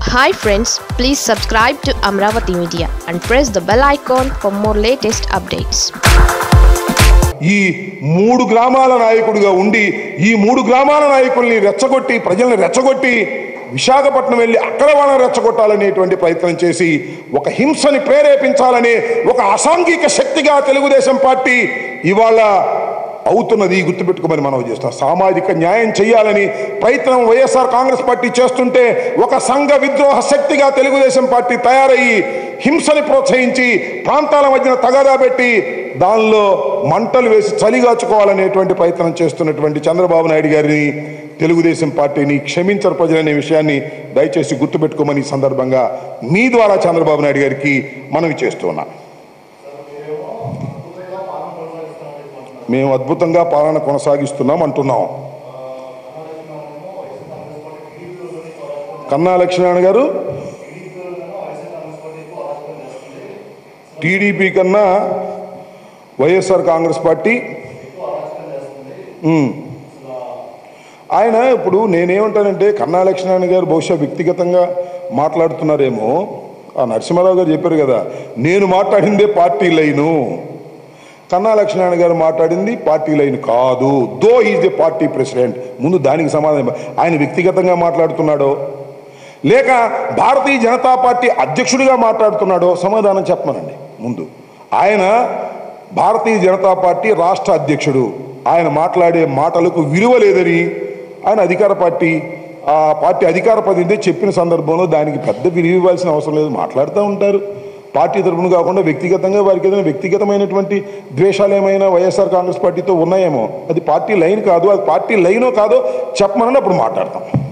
Hi friends please subscribe to Amaravati media and press the bell icon for more latest updates ఈ మూడు గ్రామాల నాయకుడిగా ఉండి ఈ మూడు గ్రామాల నాయకుల్ని రెచ్చగొట్టి ప్రజల్ని రెచ్చగొట్టి విశాఖపట్నం వెళ్ళి అక్కడ వాళ్ళని రెచ్చగొట్టాలనేటువంటి ప్రయత్నం చేసి ఒక హింసని ప్రేరేపించాలనే ఒక అసాంఘిక శక్తిగా తెలుగుదేశం పార్టీ ఇవాళ అవుతున్నది గుర్తుపెట్టుకోమని మనం చేస్తాం సామాజిక న్యాయం చేయాలని ప్రయత్నం వైఎస్ఆర్ కాంగ్రెస్ పార్టీ చేస్తుంటే ఒక సంఘ విద్రోహ శక్తిగా తెలుగుదేశం పార్టీ తయారయ్యి హింసని ప్రోత్సహించి ప్రాంతాల మధ్యన తగాదా పెట్టి దానిలో మంటలు వేసి చలిగాచుకోవాలనేటువంటి ప్రయత్నం చేస్తున్నటువంటి చంద్రబాబు నాయుడు గారిని తెలుగుదేశం పార్టీని క్షమించరు ప్రజలనే విషయాన్ని దయచేసి గుర్తుపెట్టుకోమని ఈ సందర్భంగా మీ ద్వారా చంద్రబాబు నాయుడు గారికి మనవి చేస్తున్నాం మేము అద్భుతంగా పాలన కొనసాగిస్తున్నాం అంటున్నాం కన్నా లక్ష్మీనారాయణ గారు టీడీపీ కన్నా వైఎస్ఆర్ కాంగ్రెస్ పార్టీ ఉమ్. ఆయన ఇప్పుడు నేనేమంటానంటే కన్నా లక్ష్మీనారాయణ గారు బహుశా వ్యక్తిగతంగా మాట్లాడుతున్నారేమో ఆ నరసింహారావు గారు చెప్పారు కదా నేను మాట్లాడిందే పార్టీ లైను కన్నా లక్ష్మీనారాయణ గారు మాట్లాడింది పార్టీ లైన్ కాదు though is the party president ముందు దానికి సమాధానం ఇవ్వ- ఆయన వ్యక్తిగతంగా మాట్లాడుతున్నాడో లేక భారతీయ జనతా పార్టీ అధ్యక్షుడిగా మాట్లాడుతున్నాడో సమాధానం చెప్పమనండి ముందు ఆయన భారతీయ జనతా పార్టీ రాష్ట్ర అధ్యక్షుడు ఆయన మాట్లాడే మాటలకు విలువ లేదని ఆయన అధికార పార్టీ ఆ పార్టీ అధికార ప్రతినిధి చెప్పిన సందర్భంలో దానికి పెద్ద విలువ ఇవ్వాల్సిన అవసరం లేదు మాట్లాడుతూ ఉంటారు పార్టీ తరపున కాకుండా వ్యక్తిగతంగా వారికి ఏదైనా వ్యక్తిగతమైనటువంటి ద్వేషాలు ఏమైనా వైఎస్ఆర్ కాంగ్రెస్ పార్టీతో ఉన్నాయేమో అది పార్టీ లైన్ కాదు అది పార్టీ లైనో కాదో చెప్పమని అప్పుడు మాట్లాడతాం